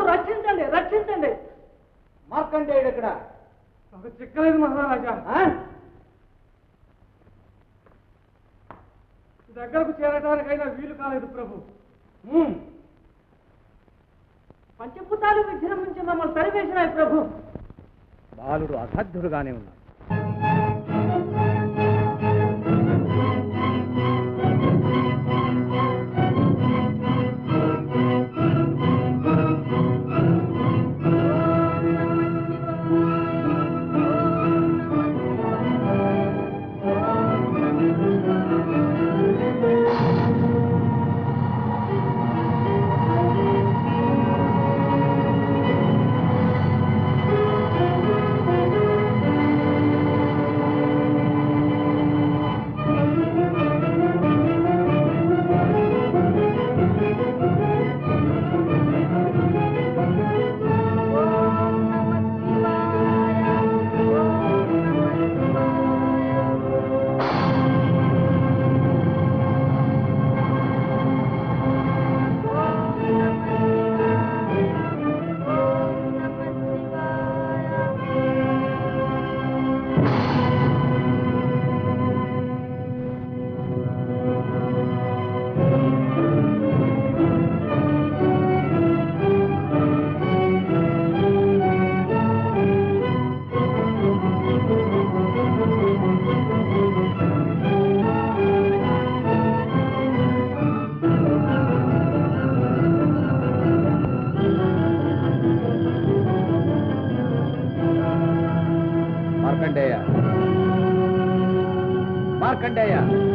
రక్షించండి రక్షించండి మార్కండేయుడు ఎక్కడ నాకు చిక్కలేదు మహారాజా ఆ? దగ్గరకు చేరటానికైనా వీలు కాలేదు ప్రభు ఉమ్. పంచభూతాలు విజృంభించి మమ్మల్ని తరివేసినాయి ప్రభు బాలుడు అసాధ్యుడుగానే ఉన్నాడు మార్కండేయ మార్కండేయ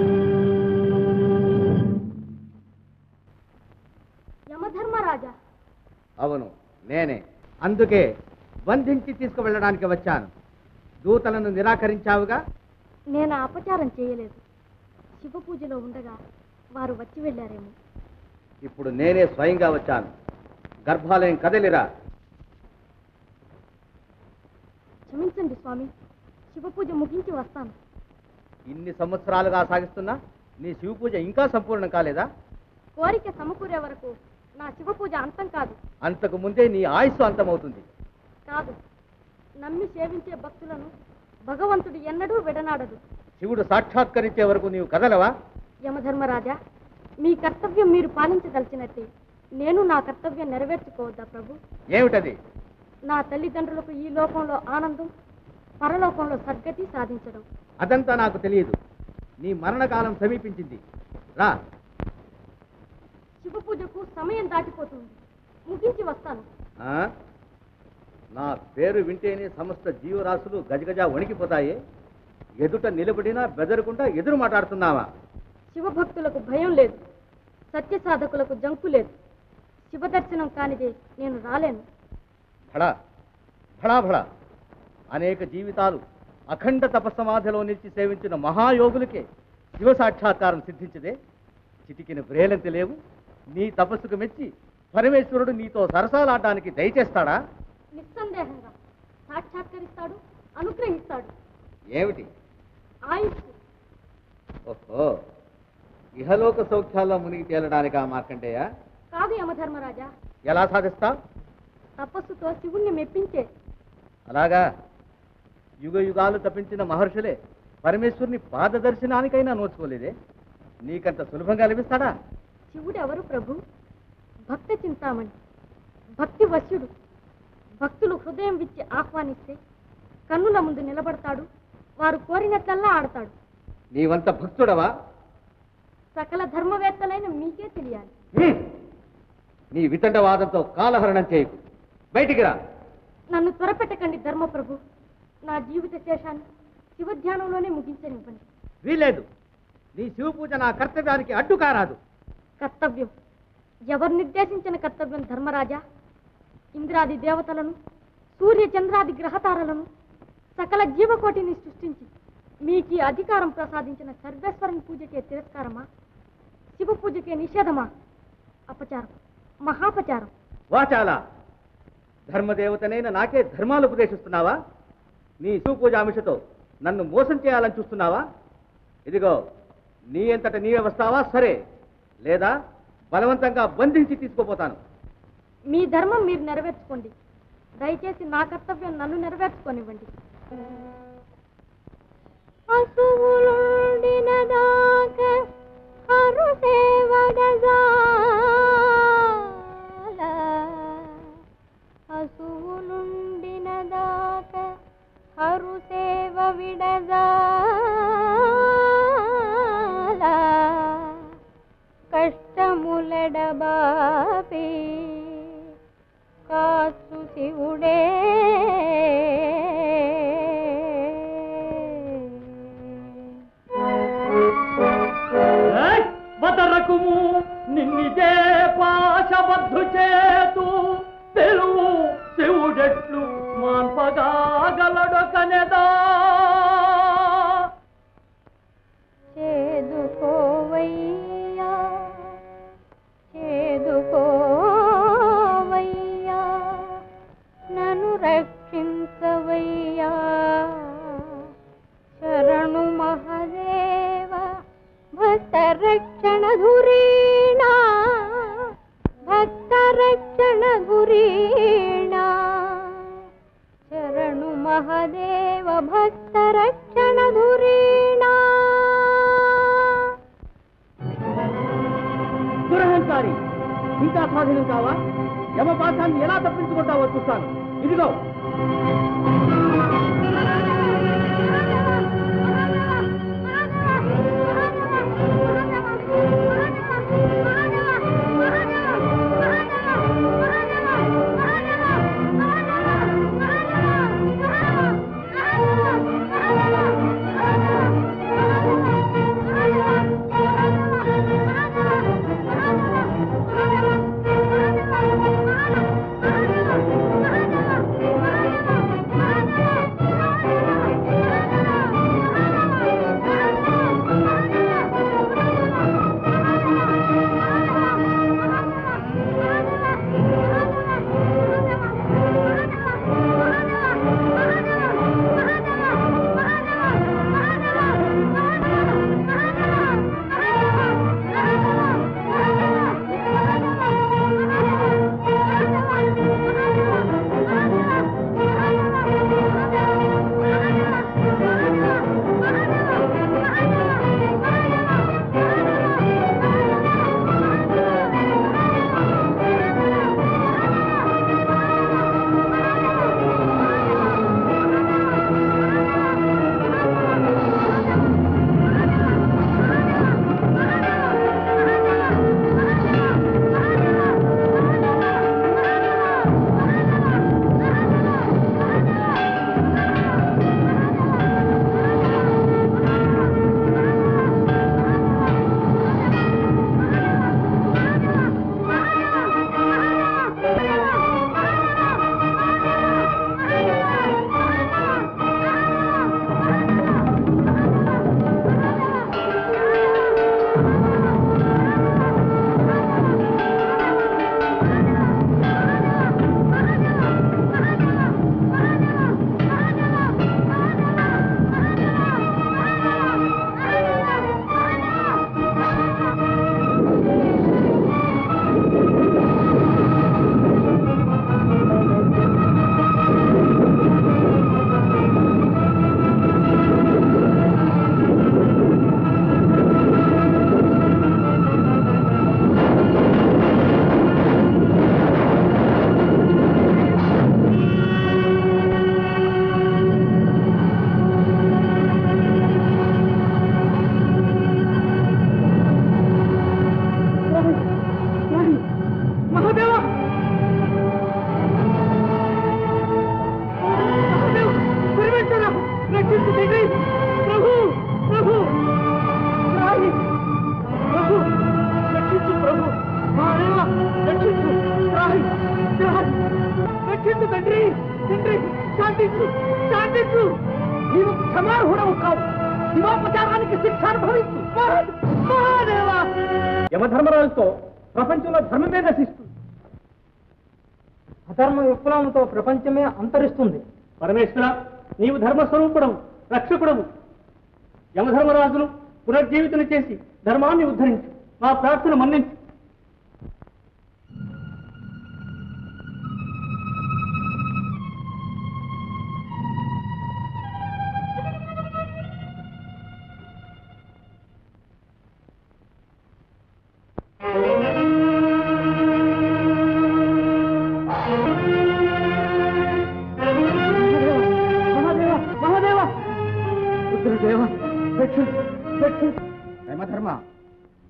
యమధర్మరాజా అవును నేనే అందుకే బంధించి తీసుకువెళ్ళడానికి వచ్చాను దూతలను నిరాకరించావుగా నేను ఆ అపచారం చేయలేదు శివ పూజలో ఉండగా వారు వచ్చి వెళ్ళారేమో ఇప్పుడు నేనే స్వయంగా వచ్చాను గర్భాలయం కదలిరా క్షమించండి స్వామి శివ పూజ ముగించి వస్తాను ఇన్ని సంవత్సరాలుగా సాగిస్తున్నా నీ శివ పూజ ఇంకా సంపూర్ణం కాలేదా కోరిక సమకూరే వరకు నా శివ పూజ అంతం కాదు అంతకు ముందే నీ ఆయుస్సు అంతమవుతుంది కాదు నమ్మి సేవించే భక్తులను భగవంతుడు ఎన్నడూ విడనాడదు శివుడు సాక్షాత్కరించే వరకు నీవు కదలవా యమధర్మరాజా మీ కర్తవ్యం మీరు పాలించదలిచినట్టే నేను నా కర్తవ్యం నెరవేర్చుకోవద్దా ప్రభు ఏమిటది నా తల్లిదండ్రులకు ఈ లోకంలో ఆనందం పరలోకంలో సద్గతి సాధించడం అదంతా నాకు తెలియదు నీ మరణకాలం సమీపించింది రా శివ పూజకు సమయం దాటిపోతుంది ముగించి వస్తాను ఆ? నా పేరు వింటేనే సమస్త జీవరాశులు గజగజ వణికిపోతాయి ఎదుట నిలబడినా బెదరకుండా ఎదురు మాట్లాడుతున్నావా శివభక్తులకు భయం లేదు సత్య సాధకులకు జంకు లేదు శివ దర్శనం కానిదే నేను రాలేను భడా భడా భడా అనేక జీవితాలు అఖండ తపస్సమాధిలో నిలిచి సేవించిన మహాయోగులకే శివ సాక్షాత్కారం సిద్ధించదే చిటికిన వ్రేలంతి లేవు నీ తపస్సుకు మెచ్చి పరమేశ్వరుడు నీతో సరసాలాడడానికి దయచేస్తాడా నిస్సందేహంగా సాక్షాత్కరిస్తాడు అనుగ్రహిస్తాడు ఏమిటి ఆయుష్ ఓహో ఇహలోక సౌఖ్యాల్లో మునిగి తేలడానికా మార్కండేయ కాదు యమధర్మరాజా ఎలా సాధిస్తా తపస్సుతో శివుణ్ణి మెప్పించే అలాగా యుగ యుగాలు తప్పించిన మహర్షులే పరమేశ్వరుని పాదదర్శనానికైనా నోచుకోలేదే నీకంత సులభంగా లభిస్తాడా శివుడు ఎవరు ప్రభు భక్త చింతామణి భక్తి వశ్యుడు భక్తులు హృదయం విచ్చి ఆహ్వానిస్తే కన్నుల ముందు నిలబడతాడు వారు కోరినట్లల్లా ఆడతాడు నీవంత భక్తుడవా సకల ధర్మవేత్తలైన మీకే తెలియాలి హ్మ్. నీ వితండవాదంతో కాలహరణం చేయకు బయటికి రా నన్ను త్వరపెట్టకండి ధర్మప్రభు నా జీవిత శేషాన్ని శివధ్యానంలోనే ముగించనివ్వండి వీలేదు నీ శివ పూజ నా కర్తవ్యానికి అడ్డు కారాదు కర్తవ్యం ఎవరు నిర్దేశించిన కర్తవ్యం ధర్మరాజా ఇంద్రాది దేవతలను సూర్య చంద్రాది గ్రహతారలను సకల జీవకోటిని సృష్టించి మీకు ఈ అధికారం ప్రసాదించిన సర్వేశ్వరుని పూజకే తిరస్కారమా శివ పూజకే నిషేధమా అపచారం మహాపచారం వాచాల ధర్మదేవతనైన నాకే ధర్మాలు ఉపదేశిస్తున్నావా నీ శివ పూజ ఆమిషతో నన్ను మోసం చేయాలని చూస్తున్నావా ఇదిగో నీ అంతట నీవే వస్తావా సరే లేదా బలవంతంగా బంధించి తీసుకుపోతాను మీ ధర్మం మీరు నెరవేర్చుకోండి దయచేసి నా కర్తవ్యం నన్ను నెరవేర్చుకోనివ్వండి పశువులుండిన దాక హరు సేవగజాల పశువులుండిన దాక హరు సేవ విడజాల కష్టములెడబాపి కాసు శివుడే వదరకుము నిన్నిదే పాశబద్ధు చేతు తెలుగు శివుడెట్లు మాన్పగాగలడొకనెదా చేదుకోవయ్యా చేదుకోవయ్యా నన్ను రక్షించవయ్యా శరణు మహదేవ భక్త రక్షణ ధురీణా భక్త రక్షణ ధురీణా శరణు మహదేవ భక్త రక్షణ ధురీణా దురహంకారి ఇంకా స్వాధీనం కావా యమపాశాన్ని ఎలా తప్పించుకుంటావో చూస్తాను ఇదిగో మహాదేవా మహాదేవ్ పరమేశ్వర రక్షించు తండ్రి ప్రభు ప్రభు రాయి ప్రభు రక్షించు ప్రభు మహాదేవ రక్షించు రాయి రాయి రక్షించు తండ్రి తండ్రి శాంతించు శాంతించు నీవు క్షమార్హుడవు కావు శివోపచారానికి శిక్ష అనుభవించు మహాదేవా యమధర్మరాజుతో ప్రపంచంలో ధర్మమే నశిస్తుంది అధర్మ విప్లవంతో ప్రపంచమే అంతరిస్తుంది పరమేశ్వర నీవు ధర్మస్వరూపుడము రక్షకుడము యమధర్మరాజును పునర్జీవితం చేసి ధర్మాన్ని ఉద్ధరించు మా ప్రార్థన మన్నించు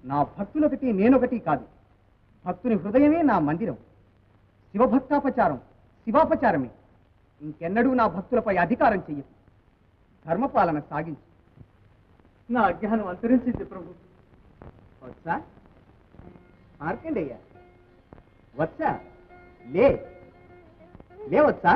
నా భక్తులొకటి నేనొకటి కాదు భక్తుని హృదయమే నా మందిరం శివభక్తాపచారం శివాపచారమే ఇంకెన్నడూ నా భక్తులపై అధికారం చెయ్యకు ధర్మపాలన సాగించు నా అజ్ఞానం అంతరించింది ప్రభు వచ్చా మార్కండయ్య వచ్చా లే లేవచ్చా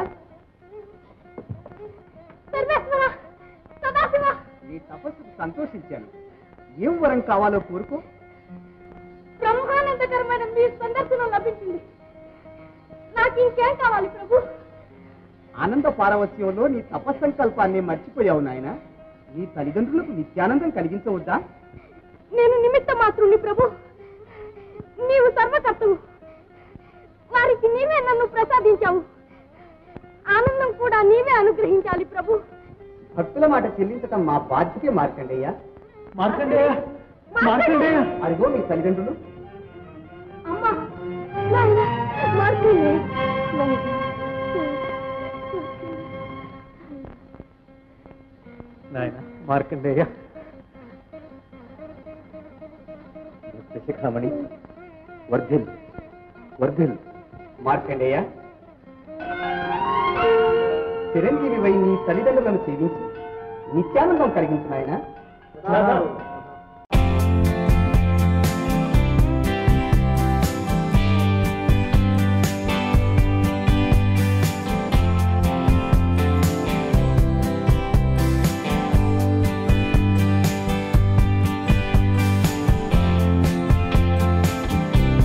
సర్వేశ్వర సదాశివ నీ తపస్సుకు సంతోషించాను ఏం వరం కావాలో కోరుకో బ్రహ్మానందకరమైన మీ సందర్శనం లభించింది నాకు ఇంకేం కావాలి ప్రభు ఆనంద పారవస్యంలో నీ తపస్సంకల్పాన్ని మర్చిపోయావు నాయన నీ తల్లిదండ్రులకు నిత్యానందం కలిగించవద్దా నేను నిమిత్త మాత్రుని ప్రభు నీవు సర్వకర్తవు వారికి నీవే నన్ను ప్రసాదించావు ఆనందం కూడా నీవే అనుగ్రహించాలి ప్రభు భక్తుల మాట చెల్లించటం మా బాధ్యతే మార్కండయ్య మార్కండేయ మార్కండేయ అదిగో మీ తల్లిదండ్రులు అమ్మా నాయనా, మార్కండేయ. నాయన మార్కండేయ శిఖామణి వర్ధిల్ వర్ధిల్ మార్కండేయ చిరంజీవి వై నీ తల్లిదండ్రులను సేవించి నిత్యానందం కలిగించు నాయన